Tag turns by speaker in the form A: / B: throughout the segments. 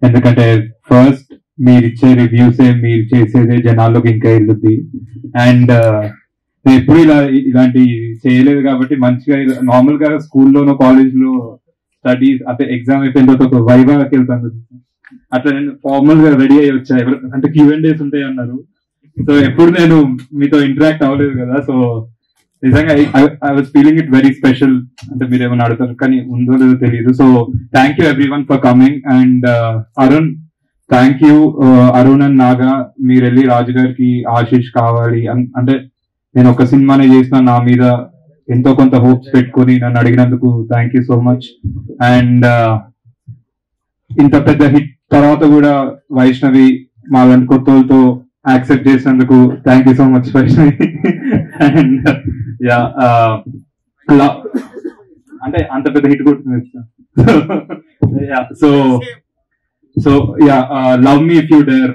A: ఎందుకంటే ఫస్ట్ మీరు ఇచ్చే రివ్యూసే మీరు చేసేదే జనాల్లోకి ఇంకా వెళ్ళుద్ది అండ్ నేను ఎప్పుడు ఇలా ఇలాంటి చేయలేదు కాబట్టి మంచిగా నార్మల్ గా స్కూల్లోనో కాలేజ్ లో స్టడీస్ అంటే ఎగ్జామ్ అయిపోయిన తర్వాత ఒక వైభాకి వెళ్తాను అట్లా నేను ఫార్మల్ గా రెడీ అయ్యి వచ్చా ఎవరు అంటే క్యూఎన్ డేస్ ఉంటాయి అన్నారు సో ఎప్పుడు నేను మీతో ఇంటరాక్ట్ అవ్వలేదు కదా సో నిజంగా I was feeling it very special అంటే మీరు ఏమైనా అడుగుతారు కానీ ఉందో లేదో తెలియదు so thank you everyone for coming and Arun thank you Arun and Naga మీరు వెళ్ళి రాజు గారికి ఆశీష్ కావాలి అన్- అంటే నేను ఒక సినిమానే చేసిన నా మీద ఎంతో కొంత హోప్స్ పెట్టుకొని నన్ను అడిగినందుకు thank you so much and ఇంత పెద్ద హిట్ తర్వాత కూడా వైష్ణవి మా లాంటి కొత్త వాళ్ళతో యాక్సెప్ట్ చేసినందుకు thank you so much Vaishnavi and yeah అంటే అంత పెద్ద హిట్ కొడుతుంది yeah so so yeah love me if you dare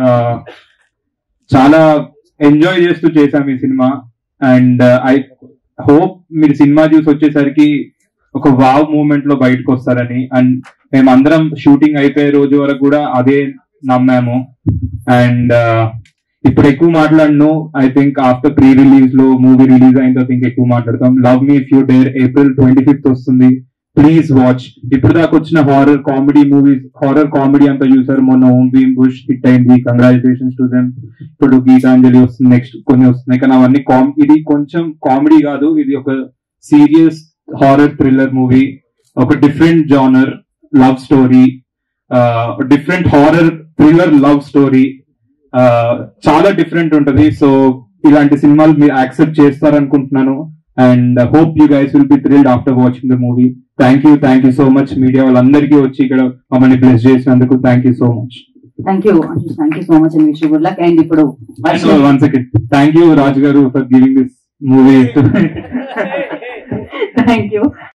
A: చాలా ఎంజాయ్ చేస్తూ చేశాం ఈ సినిమా అండ్ ఐ హోప్ మీరు సినిమా చూసి వచ్చేసరికి ఒక వావ్ మూమెంట్ లో బయటకు వస్తారని అండ్ మేమందరం షూటింగ్ అయిపోయే రోజు వరకు కూడా అదే నమ్మాము అండ్ ఇప్పుడు ఎక్కువ మాట్లాడను I think after pre release లో మూవీ రిలీజ్ అయిన తర్వాత ఇంకా ఎక్కువ మాట్లాడతాం love me if you dare April twenty fifth వస్తుంది ప్లీజ్ వాచ్ ఇప్పుడు దాకా వచ్చిన horror comedy movies horror comedy అంతా చూసారు మొన్న ఓం భీమ్ బుష్ హిట్ అయింది కంగ్రాచులేషన్స్ టు దెమ్ ఇప్పుడు గీతాంజలి వస్తుంది నెక్స్ట్ కొన్ని వస్తున్నాయి కానీ అవన్నీ కామ్ ఇది కొంచెం కామెడీ కాదు ఇది ఒక సీరియస్ హారర్ థ్రిల్లర్ మూవీ ఒక different genre love story different horror thriller love story చాలా డిఫరెంట్ ఉంటది సో ఇలాంటి సినిమాలు మీరు యాక్సెప్ట్ చేస్తారనుకుంటున్నాను and hope you guys will be thrilled after watching the movie thank you thank you so much media వాళ్ళందరికీ వచ్చి ఇక్కడ మమ్మల్ని బ్లెస్ చేసినందుకు thank you so much
B: thank you thank you so much and wish good luck and ఇప్పుడు
A: one second thank you Raju garu for giving this movie
B: thank you